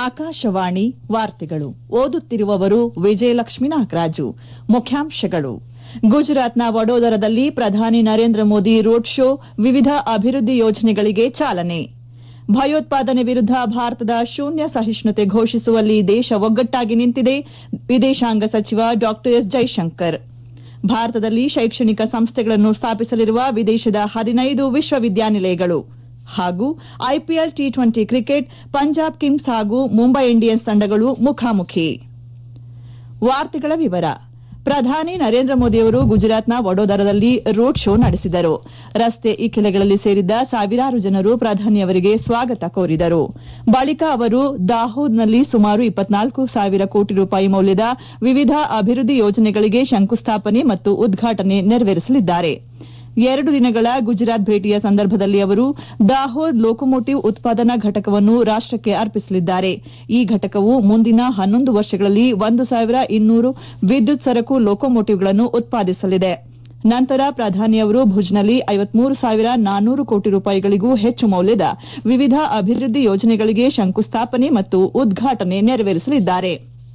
ಆಕಾಶವಾಣಿ ವಾರ್ತೆಗಳು ಓದುತ್ತಿರುವವರು ವಿಜಯಲಕ್ಷ್ಮಿ ನಾಗರಾಜು ಮುಖ್ಯಾಂಶಗಳು ಗುಜರಾತ್ನ ವಡೋದರದಲ್ಲಿ ಪ್ರಧಾನಿ ನರೇಂದ್ರ ಮೋದಿ ರೋಡ್ ಶೋ ವಿವಿಧ ಅಭಿವೃದ್ಧಿ ಯೋಜನೆಗಳಿಗೆ ಚಾಲನೆ ಭಯೋತ್ಪಾದನೆ ವಿರುದ್ಧ ಭಾರತದ ಶೂನ್ಯ ಸಹಿಷ್ಣುತೆ ಘೋಷಿಸುವಲ್ಲಿ ದೇಶ ಒಗ್ಗಟ್ಟಾಗಿ ನಿಂತಿದೆ ವಿದೇಶಾಂಗ ಸಚಿವ ಡಾ ಎಸ್ ಜೈಶಂಕರ್ ಭಾರತದಲ್ಲಿ ಶೈಕ್ಷಣಿಕ ಸಂಸ್ಥೆಗಳನ್ನು ಸ್ಥಾಪಿಸಲಿರುವ ವಿದೇಶದ ಹದಿನೈದು ವಿಶ್ವವಿದ್ಯಾನಿಲಯಗಳು ಹಾಗೂ IPL T twenty cricket Punjab kings ಹಾಗೂ ಮುಂಬೈ ಇಂಡಿಯನ್ಸ್ ತಂಡಗಳು ಮುಖಾಮುಖಿ ವಾರ್ತೆಗಳ ವಿವರ ಪ್ರಧಾನಿ ನರೇಂದ್ರ ಮೋದಿಯವರು ಗುಜರಾತ್ನ ವಡೋದರದಲ್ಲಿ ರೋಡ್ ಶೋ ನಡೆಸಿದರು ರಸ್ತೆ ಇಕ್ಕೆಲೆಗಳಲ್ಲಿ ಸೇರಿದ್ದ ಸಾವಿರಾರು ಜನರು ಪ್ರಧಾನಿಯವರಿಗೆ ಸ್ವಾಗತ ಕೋರಿದರು ಬಳಿಕ ಅವರು ದಾಹೋದ್ನಲ್ಲಿ ಸುಮಾರು ಇಪ್ಪತ್ನಾಲ್ಕು ಸಾವಿರ ಕೋಟಿ ರೂಪಾಯಿ ಮೌಲ್ಯದ ವಿವಿಧ ಅಭಿವೃದ್ಧಿ ಯೋಜನೆಗಳಿಗೆ ಶಂಕುಸ್ಥಾಪನೆ ಮತ್ತು ಉದ್ಘಾಟನೆ ನೆರವೇರಿಸಲಿದ್ದಾರೆ ಎರಡು ದಿನಗಳ ಗುಜರಾತ್ ಭೇಟಿಯ ಸಂದರ್ಭದಲ್ಲಿ ಅವರು ದಾಹೋದ್ ಲೋಕೋಮೋಟಿವ್ ಉತ್ಪಾದನಾ ಘಟಕವನ್ನು ರಾಷ್ಟಕ್ಕೆ ಅರ್ಪಿಸಲಿದ್ದಾರೆ ಈ ಘಟಕವು ಮುಂದಿನ ಹನ್ನೊಂದು ವರ್ಷಗಳಲ್ಲಿ ಒಂದು ಸಾವಿರ ಇನ್ನೂರು ವಿದ್ಯುತ್ ಸರಕು ಲೋಕೋಮೋಟಿವ್ಗಳನ್ನು ಉತ್ಪಾದಿಸಲಿದೆ ನಂತರ ಪ್ರಧಾನಿಯವರು ಭುಜ್ನಲ್ಲಿ ಐವತ್ಮೂರು ಸಾವಿರ ನಾನ್ನೂರು ಕೋಟಿ ರೂಪಾಯಿಗಳಿಗೂ ಹೆಚ್ಚು ಮೌಲ್ಯದ ವಿವಿಧ ಅಭಿವೃದ್ಧಿ ಯೋಜನೆಗಳಿಗೆ ಶಂಕುಸ್ಥಾಪನೆ ಮತ್ತು ಉದ್ಘಾಟನೆ ನೆರವೇರಿಸಲಿದ್ದಾರೆ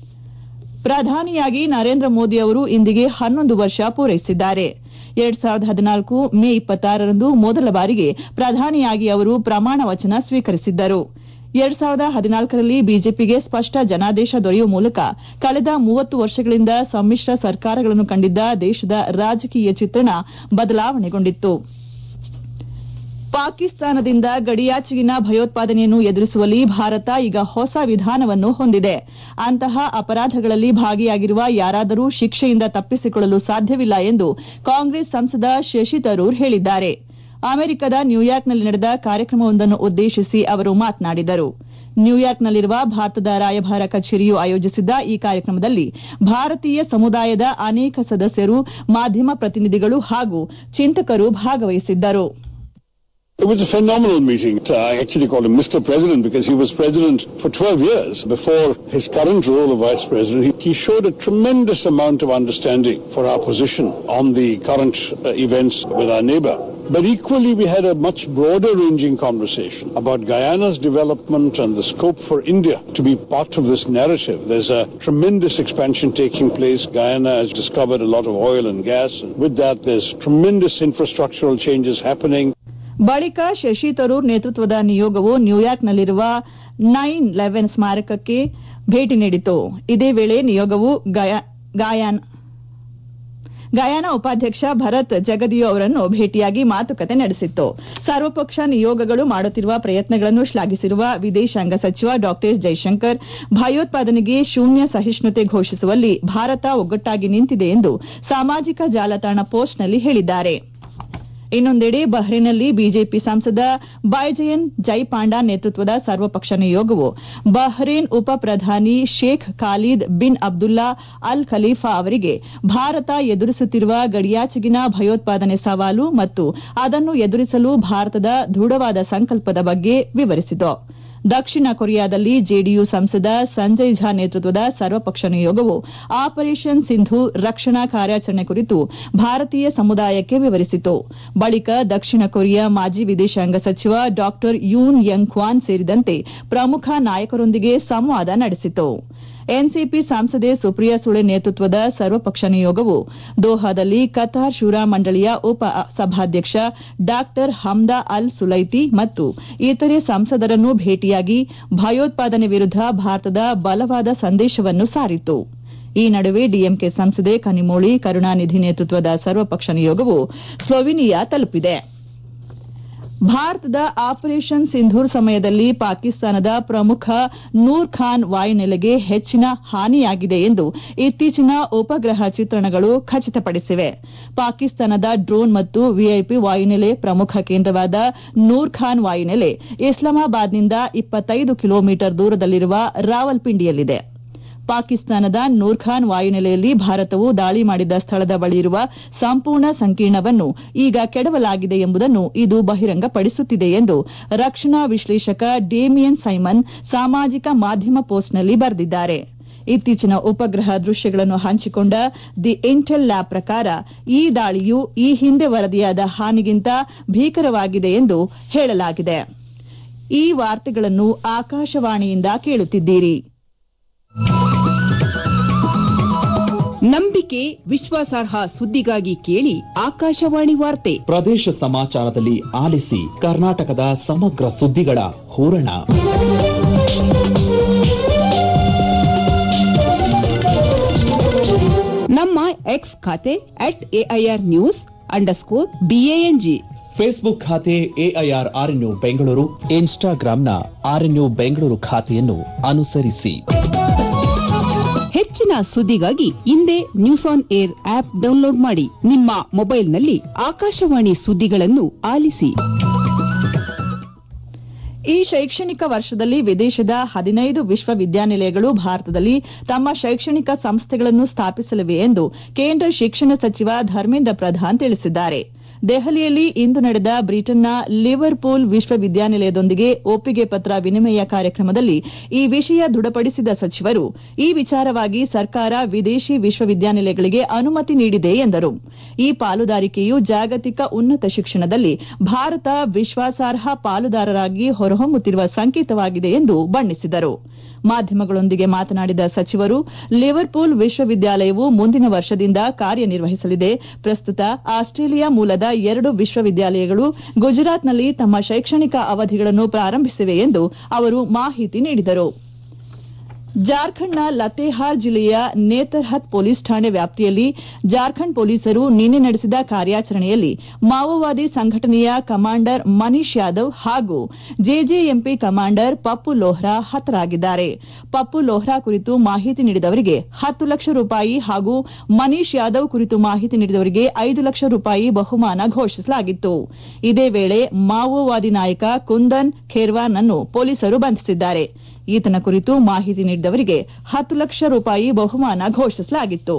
ಪ್ರಧಾನಿಯಾಗಿ ನರೇಂದ್ರ ಮೋದಿ ಅವರು ಇಂದಿಗೆ ಹನ್ನೊಂದು ವರ್ಷ ಪೂರೈಸಿದ್ದಾರೆ ಎರಡ್ ಸಾವಿರದ ಹದಿನಾಲ್ಕು ಮೇ ಇಪ್ಪತ್ತಾರರಂದು ಮೊದಲ ಬಾರಿಗೆ ಪ್ರಧಾನಿಯಾಗಿ ಅವರು ಪ್ರಮಾಣ ವಚನ ಸ್ವೀಕರಿಸಿದ್ದರು ಎರಡ್ ಸಾವಿರದ ಹದಿನಾಲ್ಕರಲ್ಲಿ ಬಿಜೆಪಿಗೆ ಸ್ಪಷ್ಟ ಜನಾದೇಶ ದೊರೆಯುವ ಮೂಲಕ ಕಳೆದ ಮೂವತ್ತು ವರ್ಷಗಳಿಂದ ಸಮ್ಮಿಶ್ರ ಸರ್ಕಾರಗಳನ್ನು ಕಂಡಿದ್ದ ದೇಶದ ರಾಜಕೀಯ ಚಿತ್ರಣ ಬದಲಾವಣೆಗೊಂಡಿತ್ತು ಪಾಕಿಸ್ತಾನದಿಂದ ಗಡಿಯಾಚೆಗಿನ ಭಯೋತ್ಪಾದನೆಯನ್ನು ಎದುರಿಸುವಲ್ಲಿ ಭಾರತ ಈಗ ಹೊಸ ವಿಧಾನವನ್ನು ಹೊಂದಿದೆ ಅಂತಹ ಅಪರಾಧಗಳಲ್ಲಿ ಭಾಗಿಯಾಗಿರುವ ಯಾರಾದರೂ ಶಿಕ್ಷೆಯಿಂದ ತಪ್ಪಿಸಿಕೊಳ್ಳಲು ಸಾಧ್ಯವಿಲ್ಲ ಎಂದು ಕಾಂಗ್ರೆಸ್ ಸಂಸದ ಶಶಿ ತರೂರ್ ಹೇಳಿದ್ದಾರೆ ಅಮೆರಿಕದ ನ್ಯೂಯಾರ್ಕ್ನಲ್ಲಿ ನಡೆದ ಕಾರ್ಯಕ್ರಮವೊಂದನ್ನು ಉದ್ದೇಶಿಸಿ ಅವರು ಮಾತನಾಡಿದರು ನ್ಯೂಯಾರ್ಕ್ನಲ್ಲಿರುವ ಭಾರತದ ರಾಯಭಾರ ಕಚೇರಿಯು ಆಯೋಜಿಸಿದ್ದ ಈ ಕಾರ್ಯಕ್ರಮದಲ್ಲಿ ಭಾರತೀಯ ಸಮುದಾಯದ ಅನೇಕ ಸದಸ್ಯರು ಮಾಧ್ಯಮ ಪ್ರತಿನಿಧಿಗಳು ಹಾಗೂ ಚಿಂತಕರು ಭಾಗವಹಿಸಿದ್ದರು It was a phenomenal meeting. I actually called him Mr. President because he was president for 12 years before his current role of vice president. He, he showed a tremendous amount of understanding for our position on the current uh, events with our neighbor. But equally, we had a much broader ranging conversation about Guyana's development and the scope for India to be part of this narrative. There's a tremendous expansion taking place. Guyana has discovered a lot of oil and gas. And with that, there's tremendous infrastructural changes happening. ಬಳಿಕ ಶಶಿ ತರೂರ್ ನೇತೃತ್ವದ ನಿಯೋಗವು ನ್ಯೂಯಾರ್ಕ್ನಲ್ಲಿರುವ nine eleven ಸ್ಮಾರಕಕ್ಕೆ ಭೇಟಿ ನೀಡಿತು ಇದೇ ವೇಳೆ ನಿಯೋಗವು Guyana ಉಪಾಧ್ಯಕ್ಷ ಭರತ್ ಜಗದಿಯೋ ಅವರನ್ನು ಭೇಟಿಯಾಗಿ ಮಾತುಕತೆ ನಡೆಸಿತ್ತು ಸರ್ವಪಕ್ಷ ನಿಯೋಗಗಳು ಮಾಡುತ್ತಿರುವ ಪ್ರಯತ್ನಗಳನ್ನು ಶ್ಲಾಘಿಸಿರುವ ವಿದೇಶಾಂಗ ಸಚಿವ ಡಾ ಎಸ್ ಜೈಶಂಕರ್ ಭಯೋತ್ಪಾದನೆಗೆ ಶೂನ್ಯ ಸಹಿಷ್ಣುತೆ ಘೋಷಿಸುವಲ್ಲಿ ಭಾರತ ಒಗ್ಗಟ್ಟಾಗಿ ನಿಂತಿದೆ ಎಂದು ಸಾಮಾಜಿಕ ಜಾಲತಾಣ ಪೋಸ್ಟ್ನಲ್ಲಿ ಹೇಳಿದ್ದಾರೆ ಇನ್ನೊಂದೆಡೆ ಬಹ್ರೇನ್ನಲ್ಲಿ ಬಿಜೆಪಿ ಸಂಸದ ಬೈಜಯನ್ ಜೈಪಾಂಡಾ ನೇತೃತ್ವದ ಸರ್ವಪಕ್ಷ ನಿಯೋಗವು ಬಹ್ರೇನ್ ಉಪ ಪ್ರಧಾನಿ Sheikh Khalid bin Abdullah Al Khalifa ಅವರಿಗೆ ಭಾರತ ಎದುರಿಸುತ್ತಿರುವ ಗಡಿಯಾಚೆಗಿನ ಭಯೋತ್ಪಾದನೆ ಸವಾಲು ಮತ್ತು ಅದನ್ನು ಎದುರಿಸಲು ಭಾರತದ ದೃಢವಾದ ಸಂಕಲ್ಪದ ಬಗ್ಗೆ ವಿವರಿಸಿತು ದಕ್ಷಿಣ ಕೊರಿಯಾದಲ್ಲಿ ಜೆಡಿಯು ಸಂಸದ ಸಂಜಯ್ ಝಾ ನೇತೃತ್ವದ ಸರ್ವಪಕ್ಷ ನಿಯೋಗವು ಆಪರೇಷನ್ ಸಿಂಧು ರಕ್ಷಣಾ ಕಾರ್ಯಾಚರಣೆ ಕುರಿತು ಭಾರತೀಯ ಸಮುದಾಯಕ್ಕೆ ವಿವರಿಸಿತು ಬಳಿಕ ದಕ್ಷಿಣ ಕೊರಿಯಾ ಮಾಜಿ ವಿದೇಶಾಂಗ ಸಚಿವ ಡಾ ಯೂನ್ ಯಂಗ್ ಕ್ವಾನ್ ಸೇರಿದಂತೆ ಪ್ರಮುಖ ನಾಯಕರೊಂದಿಗೆ ಸಂವಾದ ನಡೆಸಿತು ಎನ್ಸಿಪಿ ಸಂಸದೆ ಸುಪ್ರಿಯಾ ಸುಳೆ ನೇತೃತ್ವದ ಸರ್ವಪಕ್ಷ ನಿಯೋಗವು ದೋಹಾದಲ್ಲಿ ಕತಾರ್ ಶೂರಾ ಮಂಡಳಿಯ ಉಪ ಸಭಾಧ್ಯಕ್ಷ ಡಾ ಹಮ್ದಾ ಅಲ್ ಸುಲೈತಿ ಮತ್ತು ಇತರೆ ಸಂಸದರನ್ನು ಭೇಟಿಯಾಗಿ ಭಯೋತ್ಪಾದನೆ ವಿರುದ್ದ ಭಾರತದ ಬಲವಾದ ಸಂದೇಶವನ್ನು ಸಾರಿತು ಈ ನಡುವೆ ಡಿಎಂಕೆ ಸಂಸದೆ ಕನಿಮೋಳಿ ಕರುಣಾನಿಧಿ ನೇತೃತ್ವದ ಸರ್ವಪಕ್ಷ ನಿಯೋಗವು ಸ್ಲೋವಿನಿಯಾ ತಲುಪಿದೆ ಭಾರತದ ಆಪರೇಷನ್ ಸಿಂಧೂರ್ ಸಮಯದಲ್ಲಿ ಪಾಕಿಸ್ತಾನದ ಪ್ರಮುಖ ನೂರ್ ಖಾನ್ ವಾಯುನೆಲೆಗೆ ಹೆಚ್ಚಿನ ಹಾನಿಯಾಗಿದೆ ಎಂದು ಇತ್ತೀಚಿನ ಉಪಗ್ರಹ ಚಿತ್ರಣಗಳು ಖಚಿತಪಡಿಸಿವೆ ಪಾಕಿಸ್ತಾನದ ಡ್ರೋನ್ ಮತ್ತು ವಿಐಪಿ ವಾಯುನೆಲೆ ಪ್ರಮುಖ ಕೇಂದ್ರವಾದ ನೂರ್ ಖಾನ್ ವಾಯುನೆಲೆ ಇಸ್ಲಾಮಾಬಾದ್ನಿಂದ ಇಪ್ಪತ್ತೈದು ಕಿಲೋಮೀಟರ್ ದೂರದಲ್ಲಿರುವ ರಾವಲ್ಪಿಂಡಿಯಲ್ಲಿದೆ ಪಾಕಿಸ್ತಾನದ ನೂರ್ಖಾನ್ ವಾಯುನೆಲೆಯಲ್ಲಿ ಭಾರತವು ದಾಳಿ ಮಾಡಿದ್ದ ಸ್ಥಳದ ಬಳಿ ಇರುವ ಸಂಪೂರ್ಣ ಸಂಕೀರ್ಣವನ್ನು ಈಗ ಕೆಡವಲಾಗಿದೆ ಎಂಬುದನ್ನು ಇದು ಬಹಿರಂಗಪಡಿಸುತ್ತಿದೆ ಎಂದು ರಕ್ಷಣಾ ವಿಶ್ಲೇಷಕ ಡೇಮಿಯನ್ ಸೈಮನ್ ಸಾಮಾಜಿಕ ಮಾಧ್ಯಮ ಪೋಸ್ಟ್ನಲ್ಲಿ ಬರೆದಿದ್ದಾರೆ ಇತ್ತೀಚಿನ ಉಪಗ್ರಹ ದೃಶ್ಯಗಳನ್ನು ಹಂಚಿಕೊಂಡ ದಿ ಇಂಟೆಲ್ ಲ್ಯಾಬ್ ಪ್ರಕಾರ ಈ ದಾಳಿಯು ಈ ಹಿಂದೆ ವರದಿಯಾದ ಹಾನಿಗಿಂತ ಭೀಕರವಾಗಿದೆ ಎಂದು ಹೇಳಲಾಗಿದೆ ಈ ವಾರ್ತೆಗಳನ್ನು ಆಕಾಶವಾಣಿಯಿಂದ ಕೇಳುತ್ತಿದ್ದೀರಿ ನಂಬಿಕೆ ವಿಶ್ವಾಸಾರ್ಹ ಸುದ್ದಿಗಾಗಿ ಕೇಳಿ ಆಕಾಶವಾಣಿ ವಾರ್ತೆ ಪ್ರದೇಶ ಸಮಾಚಾರದಲ್ಲಿ ಆಲಿಸಿ ಕರ್ನಾಟಕದ ಸಮಗ್ರ ಸುದ್ದಿಗಳ ಹೂರಣ ನಮ್ಮ ಎಕ್ಸ್ ಖಾತೆ at AIR news underscore BANG Facebook ಖಾತೆ ಎಐಆರ್ ಆರ್ಎನ್ಯು ಬೆಂಗಳೂರು ಇನ್ಸ್ಟಾಗ್ರಾಂನ ಆರ್ಎನ್ಯು ಬೆಂಗಳೂರು ಖಾತೆಯನ್ನು ಅನುಸರಿಸಿ ಹೆಚ್ಚಿನ ಸುದ್ದಿಗಾಗಿ ಹಿಂದೆ news on air app download ಮಾಡಿ ನಿಮ್ಮ ಮೊಬೈಲ್ನಲ್ಲಿ ಆಕಾಶವಾಣಿ ಸುದ್ದಿಗಳನ್ನು ಆಲಿಸಿ ಈ ಶೈಕ್ಷಣಿಕ ವರ್ಷದಲ್ಲಿ ವಿದೇಶದ ಹದಿನೈದು ವಿಶ್ವವಿದ್ಯಾನಿಲಯಗಳು ಭಾರತದಲ್ಲಿ ತಮ್ಮ ಶೈಕ್ಷಣಿಕ ಸಂಸ್ಥೆಗಳನ್ನು ಸ್ಥಾಪಿಸಲಿವೆ ಎಂದು ಕೇಂದ್ರ ಶಿಕ್ಷಣ ಸಚಿವ ಧರ್ಮೇಂದ್ರ ಪ್ರಧಾನ್ ತಿಳಿಸಿದ್ದಾರೆ ದೆಹಲಿಯಲ್ಲಿ ಇಂದು ನಡೆದ ಬ್ರಿಟನ್ನ ಲಿವರ್ಪೂಲ್ ವಿಶ್ವವಿದ್ಯಾನಿಲಯದೊಂದಿಗೆ ಒಪ್ಪಿಗೆ ಪತ್ರ ವಿನಿಮಯ ಕಾರ್ಯಕ್ರಮದಲ್ಲಿ ಈ ವಿಷಯ ದೃಢಪಡಿಸಿದ ಸಚಿವರು ಈ ವಿಚಾರವಾಗಿ ಸರ್ಕಾರ ವಿದೇಶಿ ವಿಶ್ವವಿದ್ಯಾನಿಲಯಗಳಿಗೆ ಅನುಮತಿ ನೀಡಿದೆ ಎಂದರು ಈ ಪಾಲುದಾರಿಕೆಯು ಜಾಗತಿಕ ಉನ್ನತ ಶಿಕ್ಷಣದಲ್ಲಿ ಭಾರತ ವಿಶ್ವಾಸಾರ್ಹ ಪಾಲುದಾರರಾಗಿ ಹೊರಹೊಮ್ಮುತ್ತಿರುವ ಸಂಕೇತವಾಗಿದೆ ಎಂದು ಬಣ್ಣಿಸಿದರು ಮಾಧ್ಯಮಗಳೊಂದಿಗೆ ಮಾತನಾಡಿದ ಸಚಿವರು ಲಿವರ್ಪೂಲ್ ವಿಶ್ವವಿದ್ಯಾಲಯವು ಮುಂದಿನ ವರ್ಷದಿಂದ ಕಾರ್ಯನಿರ್ವಹಿಸಲಿದೆ ಪ್ರಸ್ತುತ ಆಸ್ಟ್ರೇಲಿಯಾ ಮೂಲದ ಎರಡು ವಿಶ್ವವಿದ್ಯಾಲಯಗಳು ಗುಜರಾತ್ನಲ್ಲಿ ತಮ್ಮ ಶೈಕ್ಷಣಿಕ ಅವಧಿಗಳನ್ನು ಪ್ರಾರಂಭಿಸಿವೆ ಎಂದು ಅವರು ಮಾಹಿತಿ ನೀಡಿದರು ಜಾರ್ಖಂಡ್ನ ಲತೇಹಾರ್ ಜಿಲ್ಲೆಯ ನೇತರ್ಹತ್ ಪೊಲೀಸ್ ಠಾಣೆ ವ್ಯಾಪ್ತಿಯಲ್ಲಿ ಜಾರ್ಖಂಡ್ ಪೊಲೀಸರು ನಿನ್ನೆ ನಡೆಸಿದ ಕಾರ್ಯಾಚರಣೆಯಲ್ಲಿ ಮಾವೋವಾದಿ ಸಂಘಟನೆಯ ಕಮಾಂಡರ್ ಮನೀಶ್ ಯಾದವ್ ಹಾಗೂ ಜೆಜೆಎಂಪಿ ಕಮಾಂಡರ್ ಪಪ್ಪು ಲೋಹ್ರಾ ಹತರಾಗಿದ್ದಾರೆ ಪಪ್ಪು ಲೋಹ್ರಾ ಕುರಿತು ಮಾಹಿತಿ ನೀಡಿದವರಿಗೆ ಹತ್ತು ಲಕ್ಷ ರೂಪಾಯಿ ಹಾಗೂ ಮನೀಶ್ ಯಾದವ್ ಕುರಿತು ಮಾಹಿತಿ ನೀಡಿದವರಿಗೆ ಐದು ಲಕ್ಷ ರೂಪಾಯಿ ಬಹುಮಾನ ಘೋಷಿಸಲಾಗಿತ್ತು ಇದೇ ವೇಳೆ ಮಾವೋವಾದಿ ನಾಯಕ ಕುಂದನ್ ಖೇರ್ವಾನ್ ಅನ್ನು ಪೊಲೀಸರು ಬಂಧಿಸಿದ್ದಾರೆ ಈತನ ಕುರಿತು ಮಾಹಿತಿ ನೀಡಿದವರಿಗೆ ಹತ್ತು ಲಕ್ಷ ರೂಪಾಯಿ ಬಹುಮಾನ ಘೋಷಿಸಲಾಗಿತ್ತು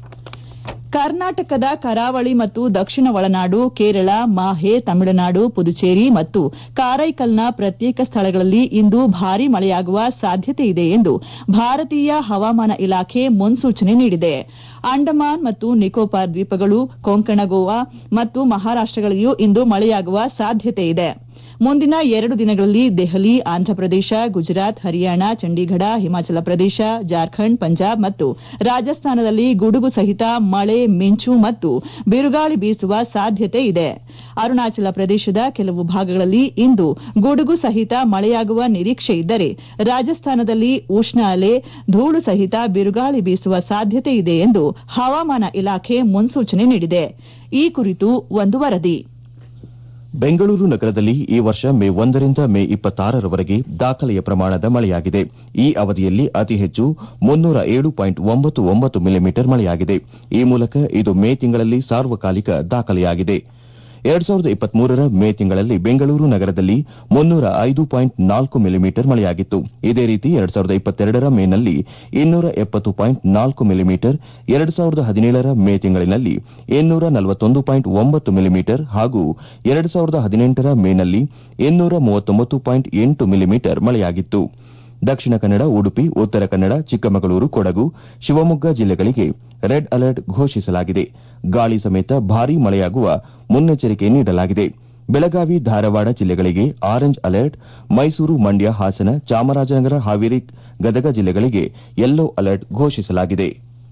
ಕರ್ನಾಟಕದ ಕರಾವಳಿ ಮತ್ತು ದಕ್ಷಿಣ ಒಳನಾಡು ಕೇರಳ ಮಾಹೆ ತಮಿಳುನಾಡು ಪುದುಚೇರಿ ಮತ್ತು ಕಾರೈಕಲ್ನ ಪ್ರತ್ಯೇಕ ಸ್ಥಳಗಳಲ್ಲಿ ಇಂದು ಭಾರೀ ಮಳೆಯಾಗುವ ಸಾಧ್ಯತೆ ಇದೆ ಎಂದು ಭಾರತೀಯ ಹವಾಮಾನ ಇಲಾಖೆ ಮುನ್ಸೂಚನೆ ನೀಡಿದೆ ಅಂಡಮಾನ್ ಮತ್ತು ನಿಕೋಬಾರ್ ದ್ವೀಪಗಳು ಕೊಂಕಣ ಗೋವಾ ಮತ್ತು ಮಹಾರಾಷ್ಟಗಳಲ್ಲಿಯೂ ಇಂದು ಮಳೆಯಾಗುವ ಸಾಧ್ಯತೆ ಇದೆ ಮುಂದಿನ ಎರಡು ದಿನಗಳಲ್ಲಿ ದೆಹಲಿ ಆಂಧ್ರಪ್ರದೇಶ ಗುಜರಾತ್ ಹರಿಯಾಣ ಚಂಡೀಗಢ ಹಿಮಾಚಲ ಪ್ರದೇಶ ಜಾರ್ಖಂಡ್ ಪಂಜಾಬ್ ಮತ್ತು ರಾಜಸ್ಥಾನದಲ್ಲಿ ಗುಡುಗು ಸಹಿತ ಮಳೆ ಮಿಂಚು ಮತ್ತು ಬಿರುಗಾಳಿ ಬೀಸುವ ಸಾಧ್ಯತೆ ಇದೆ ಅರುಣಾಚಲ ಪ್ರದೇಶದ ಕೆಲವು ಭಾಗಗಳಲ್ಲಿ ಇಂದು ಗುಡುಗು ಸಹಿತ ಮಳೆಯಾಗುವ ನಿರೀಕ್ಷೆ ಇದ್ದರೆ ರಾಜಸ್ಥಾನದಲ್ಲಿ ಉಷ್ಣ ಅಲೆ ಧೂಳು ಸಹಿತ ಬಿರುಗಾಳಿ ಬೀಸುವ ಸಾಧ್ಯತೆ ಇದೆ ಎಂದು ಹವಾಮಾನ ಇಲಾಖೆ ಮುನ್ಸೂಚನೆ ನೀಡಿದೆ ಈ ಕುರಿತು ಒಂದು ವರದಿ ಬೆಂಗಳೂರು ನಗರದಲ್ಲಿ ಈ ವರ್ಷ ಮೇ ಒಂದರಿಂದ ಮೇ ಇಪ್ಪತ್ತಾರರವರೆಗೆ ದಾಖಲೆಯ ಪ್ರಮಾಣದ ಮಳೆಯಾಗಿದೆ ಈ ಅವಧಿಯಲ್ಲಿ ಅತಿ ಹೆಚ್ಚು ಮುನ್ನೂರ ಏಳು ಪಾಯಿಂಟ್ ಒಂಬತ್ತು ಒಂಬತ್ತು ಮಿಲಿಮೀಟರ್ ಮಳೆಯಾಗಿದೆ ಈ ಮೂಲಕ ಇದು ಮೇ ತಿಂಗಳಲ್ಲಿ ಸಾರ್ವಕಾಲಿಕ ದಾಖಲೆಯಾಗಿದೆ ಎರಡ್ ಸಾವಿರದ ಇಪ್ಪತ್ಮೂರರ ಮೇ ತಿಂಗಳಲ್ಲಿ ಬೆಂಗಳೂರು ನಗರದಲ್ಲಿ ಮುನ್ನೂರ ಐದು ಪಾಯಿಂಟ್ ನಾಲ್ಕು ಮಿಲಿಮೀಟರ್ ಮಳೆಯಾಗಿತ್ತು ಇದೇ ರೀತಿ ಎರಡ್ ಸಾವಿರದ ಇಪ್ಪತ್ತೆರಡರ ಮೇನಲ್ಲಿ ಇನ್ನೂರ ಎಪ್ಪತ್ತು ಪಾಯಿಂಟ್ ನಾಲ್ಕು ಮಿಲಿಮೀಟರ್ ಎರಡ್ ಸಾವಿರದ ಹದಿನೇಳರ ಮೇ ತಿಂಗಳಿನಲ್ಲಿ ಇನ್ನೂರ ನಲವತ್ತೊಂದು ಪಾಯಿಂಟ್ ಒಂಬತ್ತು ಮಿಲಿಮೀಟರ್ ಹಾಗೂ ಎರಡ್ ಸಾವಿರದ ಹದಿನೆಂಟರ ಮೇನಲ್ಲಿ ಇನ್ನೂರ ಮೂವತ್ತೊಂಬತ್ತು ಪಾಯಿಂಟ್ ಎಂಟು ಮಿಲಿಮೀಟರ್ ಮಳೆಯಾಗಿತ್ತು ದಕ್ಷಿಣ ಕನ್ನಡ ಉಡುಪಿ ಉತ್ತರ ಕನ್ನಡ ಚಿಕ್ಕಮಗಳೂರು ಕೊಡಗು ಶಿವಮೊಗ್ಗ ಜಿಲ್ಲೆಗಳಿಗೆ ರೆಡ್ ಅಲರ್ಟ್ ಘೋಷಿಸಲಾಗಿದೆ ಗಾಳಿ ಸಮೇತ ಭಾರೀ ಮಳೆಯಾಗುವ ಮುನ್ನೆಚ್ಚರಿಕೆ ನೀಡಲಾಗಿದೆ ಬೆಳಗಾವಿ ಧಾರವಾಡ ಜಿಲ್ಲೆಗಳಿಗೆ ಆರೆಂಜ್ ಅಲರ್ಟ್ ಮೈಸೂರು ಮಂಡ್ಯ ಹಾಸನ ಚಾಮರಾಜನಗರ ಹಾವೇರಿ ಗದಗ ಜಿಲ್ಲೆಗಳಿಗೆ ಯೆಲ್ಲೋ ಅಲರ್ಟ್ ಘೋಷಿಸಲಾಗಿದೆ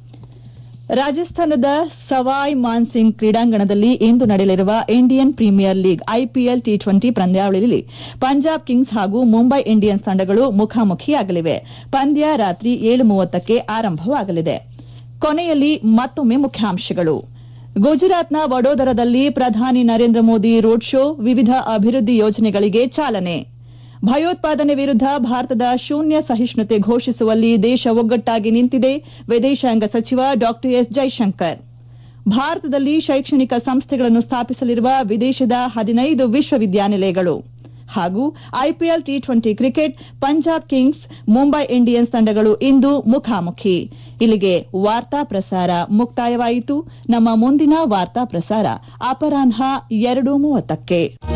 ರಾಜಸ್ಥಾನದ ಸವಾಯ್ ಮಾನ್ಸಿಂಗ್ ಕ್ರೀಡಾಂಗಣದಲ್ಲಿ ಇಂದು ನಡೆಯಲಿರುವ Indian premier league IPL T twenty ಪಂದ್ಯಾವಳಿಯಲ್ಲಿ ಪಂಜಾಬ್ ಕಿಂಗ್ಸ್ ಹಾಗೂ ಮುಂಬೈ ಇಂಡಿಯನ್ಸ್ ತಂಡಗಳು ಮುಖಾಮುಖಿಯಾಗಲಿವೆ ಪಂದ್ಯ ರಾತ್ರಿ ಏಳು ಮೂವತ್ತಕ್ಕೆ ಆರಂಭವಾಗಲಿದೆ ಕೊನೆಯಲ್ಲಿ ಮತ್ತೊಮ್ಮೆ ಮುಖ್ಯಾಂಶಗಳು ಗುಜರಾತ್ನ ವಡೋದರದಲ್ಲಿ ಪ್ರಧಾನಿ ನರೇಂದ್ರ ಮೋದಿ ರೋಡ್ ಶೋ ವಿವಿಧ ಅಭಿವೃದ್ಧಿ ಯೋಜನೆಗಳಿಗೆ ಚಾಲನೆ ಭಯೋತ್ಪಾದನೆ ವಿರುದ್ಧ ಭಾರತದ ಶೂನ್ಯ ಸಹಿಷ್ಣುತೆ ಘೋಷಿಸುವಲ್ಲಿ ದೇಶ ಒಗ್ಗಟ್ಟಾಗಿ ನಿಂತಿದೆ ವಿದೇಶಾಂಗ ಸಚಿವ ಡಾ ಎಸ್ ಜೈಶಂಕರ್ ಭಾರತದಲ್ಲಿ ಶೈಕ್ಷಣಿಕ ಸಂಸ್ಥೆಗಳನ್ನು ಸ್ಥಾಪಿಸಲಿರುವ ವಿದೇಶದ ಹದಿನೈದು ವಿಶ್ವವಿದ್ಯಾನಿಲಯಗಳು ಹಾಗೂ IPL T twenty cricket Punjab kings Mumbai Indians ತಂಡಗಳು ಇಂದು ಮುಖಾಮುಖಿ ಇಲ್ಲಿಗೆ ವಾರ್ತಾ ಪ್ರಸಾರ ಮುಕ್ತಾಯವಾಯಿತು ನಮ್ಮ ಮುಂದಿನ ವಾರ್ತಾ ಪ್ರಸಾರ ಅಪರಾಹ್ನ ಎರಡು ಮೂವತ್ತಕ್ಕೆ